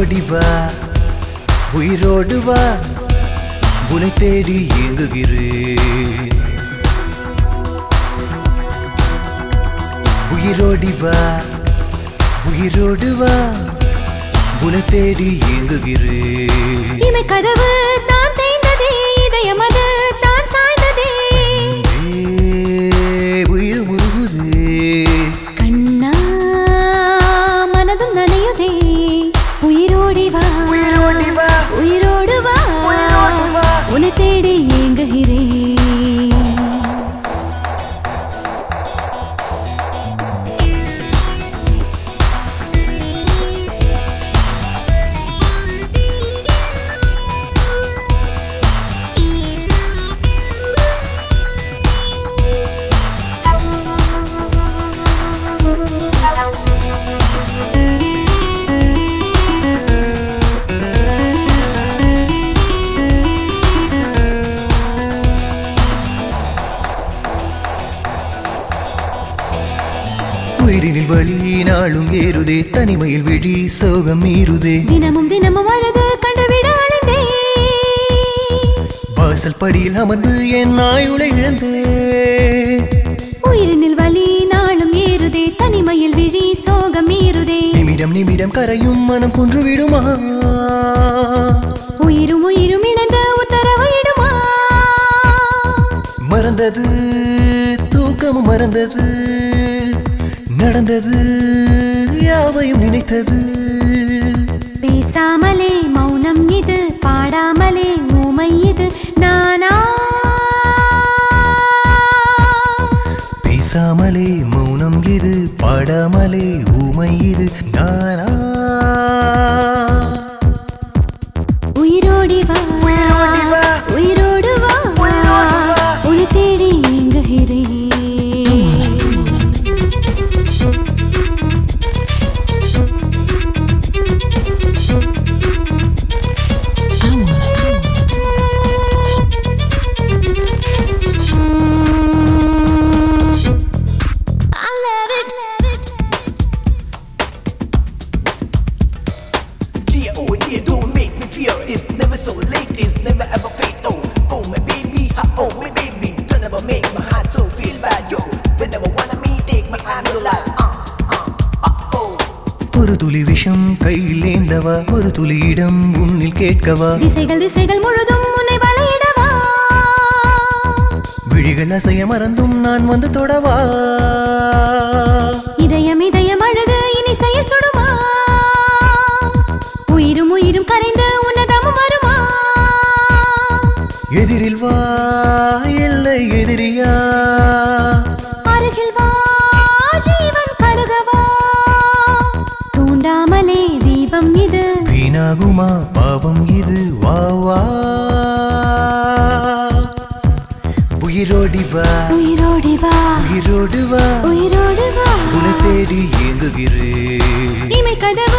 உயிரோடி வா உயிரோடு வா உனை தேடி ஏங்குகிறேன் உயிரோடி வா உயிரோடு வா உனை தேடி ஏங்குகிறேன் இமை கதவு தான் தேய்ந்ததே இதயம் அது தான் சாய்ந்ததே ஏ, உயிர் முருகுதே கண்ணா மனதும் நனையுதே உயிரோடி வா உயிரோடி வா உயிரோடு வா உயிரோடு வா. உன்னை தேடி ஏங்குகிறேன் உயிரினில் வழி நாளும் ஏறுதே தனிமையில் விழி சோகம் மீறுதே தினமும் தினமும் அழகு கண்டுவிட அழைந்தே வாசல் படியில் அமர்ந்து என் ஆயுளை இழந்தே உயிரினில் வலி நாளும் ஏறுதே தனிமையில் விழி சோகம் மீறுதே நிமிடம் நிமிடம் கரையும் மனம் கொன்று விடுமா உயிரும் உயிரும் இணைந்த உத்தரவு இடுமா மறந்தது தூக்கமும் மறந்தது நடந்தது யாவையும் நினைத்தது பேசாமலே மௌனம் இது பாடாமலே ஊமை இது நானா பேசாமலே மௌனம் இது பாடாமலே ஊமை இது நானா உயிரோடி வா உயிரோடி வா. உயிரோடு வா உயிரோடு வா. உன்னை தேடி ஏங்குகிறேன் I love it. Dear, oh dear, don't make me fear. It's never so late, it's never ever fade. Oh, oh my baby, ha, oh my baby. Don't ever make my heart so feel bad, yo. Whenever wanna me, take my hand, go like, uh, uh, uh, oh. ஒரு துளி விஷம் கையில் ஏந்தவா ஒரு துளியிடம் உன்னில் கேட்கவா திசைகள் திசைகள் முழுதும் உன்னை வலையிடவா விழிகள் அசைய மறந்தும் நான் வந்து தொடவா இதயம் இதயம் அழுது இனி செயல் சுடுமா உயிரும் உயிரும் கரைந்து உன்னதமும் வருமா எதிரில் வா இல்லை எதிரியா அருகில் வா ஜீவன் கருகவா தூண்டாமலே தீபம் இது வீணாகுமா பாவம் இது வா வா உயிரோடி வா உயிரோடி வா உயிரோடு வா உயிரோடு வா உன்னை தேடி ஏங்குகிறேன் இமை கதவு